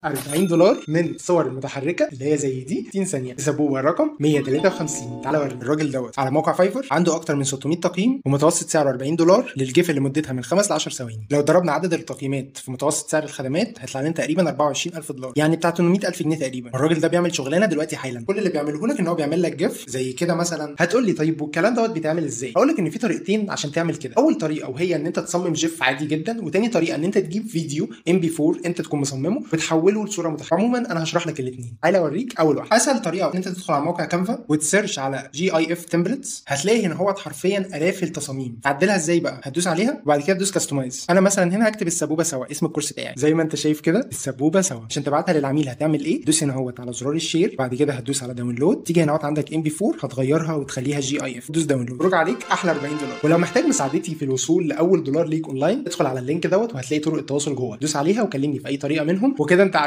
40 دولار من الصور المتحركه اللي هي زي دي 60 ثانيه سبوبه رقم 153 تعالى اوري الراجل دوت على موقع فايفر عنده اكتر من 600 تقييم ومتوسط سعره 40 دولار للجيف اللي مدتها من 5 ل 10 ثواني لو ضربنا عدد التقييمات في متوسط سعر الخدمات هيطلع لنا تقريبا 24000 دولار يعني بتاع 800000 جنيه تقريبا الراجل ده بيعمل شغلانه دلوقتي حالا كل اللي بيعمله لك ان هو بيعمل لك جيف زي كده مثلا هتقول لي طيب والكلام دوت بيتعمل ازاي هقول لك ان في طريقتين عشان تعمل كده اول طريقه وهي ان انت تصمم جيف عادي جدا وتاني طريقه ان انت تجيب فيديو ام بي 4 انت تكون مصممه وتحوله لصوره متحركه عموما انا هشرح لك الاثنين تعالى اوريك اول واحده اسهل طريقه ان انت تدخل على موقع كانفا وتسيرش على جي اي اف تمبلتس هتلاقي هنا هو حرفيا الاف التصاميم تعدلها ازاي بقى هتدوس عليها وبعد كده تدوس كاستمايز انا مثلا هنا هكتب السبوبه سوا اسم الكورس بتاعي زي ما انت شايف كده السبوبه سوا عشان تبعتها للعميل هتعمل ايه دوس هنا اهوت على زرار الشير بعد كده هتدوس على داونلود تيجي هنا اهوت عندك ام بي 4 هتغيرها وتخليها جي اي اف دوس داونلود مبروك عليك احلى 40 دولار ولو محتاج مساعدتي في الوصول لاول دولار ليك اونلاين ادخل على اللينك دوت وهتلاقي طرق التواصل جوه دوس عليها وكلمني في اي طريقه منهم وكده انت